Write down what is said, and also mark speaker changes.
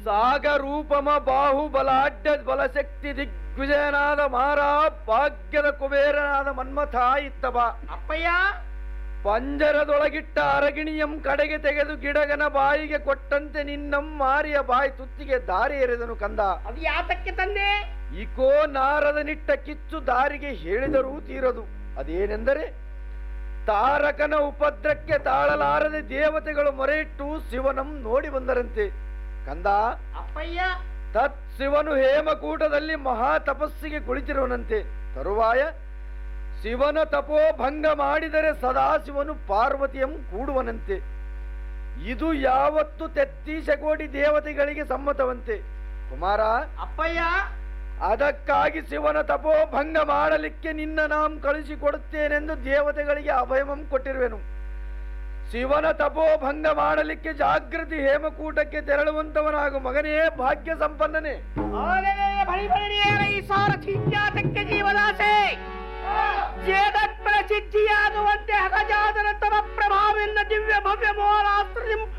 Speaker 1: ಸಾಗರೂಪಮ ಬಾಹುಬಲಾಢ್ಯ ಬಲಶಕ್ತಿ ದಿಗ್ವಿಜಯನಾದ ಮಾರಾ ಭಾಗ್ಯದ ಕುಬೇರನಾದ ಮನ್ಮಥ ಇತ್ತಬ
Speaker 2: ಅಪ್ಪಯ್ಯ
Speaker 1: ಪಂಜರದೊಳಗಿಟ್ಟ ಅರಗಿಣಿಯಂ ಕಡೆಗೆ ತೆಗೆದು ಗಿಡಗನ ಬಾಯಿಗೆ ಕೊಟ್ಟಂತೆ ನಿನ್ನಂ ಮಾರಿಯ ಬಾಯಿ ತುತ್ತಿಗೆ ದಾರಿ ಎರೆದನು ಕಂದ
Speaker 2: ಅದು ಯಾತಕ್ಕೆ ತಂದೆ
Speaker 1: ಇಕೋ ನಾರದ ನಿಟ್ಟ ಕಿಚ್ಚು ದಾರಿಗೆ ಹೇಳಿದರೂ ತೀರದು ಅದೇನೆಂದರೆ ತಾರಕನ ಉಪದ್ರಕ್ಕೆ ತಾಳಲಾರದೆ ದೇವತೆಗಳು ಮೊರೆಯಿಟ್ಟು ಶಿವನಂ ನೋಡಿ ಬಂದರಂತೆ ಕಂದ
Speaker 2: ಅಪ್ಪಯ್ಯ
Speaker 1: ತತ್ ಶಿವನು ಹೇಮಕೂಟದಲ್ಲಿ ಮಹಾ ತಪಸ್ಸಿಗೆ ಕುಳಿತಿರುವನಂತೆ ತರುವಾಯ ಶಿವನ ತಪೋ ಭಂಗ ಮಾಡಿದರೆ ಸದಾಶಿವನು ಪಾರ್ವತಿಯಂ ಕೂಡುವನಂತೆ ಇದು ಯಾವತ್ತು ತೆತ್ತೀಶ ಕೋಟಿ ದೇವತೆಗಳಿಗೆ ಸಮ್ಮತವಂತೆ ಕುಮಾರ
Speaker 2: ಅಪ್ಪಯ್ಯ
Speaker 1: ಅದಕ್ಕಾಗಿ ಶಿವನ ತಪೋ ಭಂಗ ಮಾಡಲಿಕ್ಕೆ ನಿನ್ನ ನಾಂ ಕಳಿಸಿಕೊಡುತ್ತೇನೆಂದು ದೇವತೆಗಳಿಗೆ ಅಭಯಮಂ ಕೊಟ್ಟಿರುವೆನು ಶಿವನ ತಪೋ ಭಂಗ ಮಾಡಲಿಕ್ಕೆ ಜಾಗೃತಿ ಹೇಮಕೂಟಕ್ಕೆ ತೆರಳುವಂತವನಾಗು ಮಗನೇ ಭಾಗ್ಯ ಸಂಪನ್ನನೇ
Speaker 2: ಆಲೆಲೆ ಬಳಿ ಬಳಿಯೇರ ಈ ಸಾರಥಿ ಜಾತಕ್ಕೆ ಜೀವದಾಸೆ ಜೇದತ್ ಪ್ರಸಿದ್ಧಿಯಾಗುವಂತೆ ಹಗಜಾದನ ತಮ ಪ್ರಭಾವೆನ್ನ ದಿವ್ಯ ಭವ್ಯ ಮೋಲಾಸ್ತ್ರ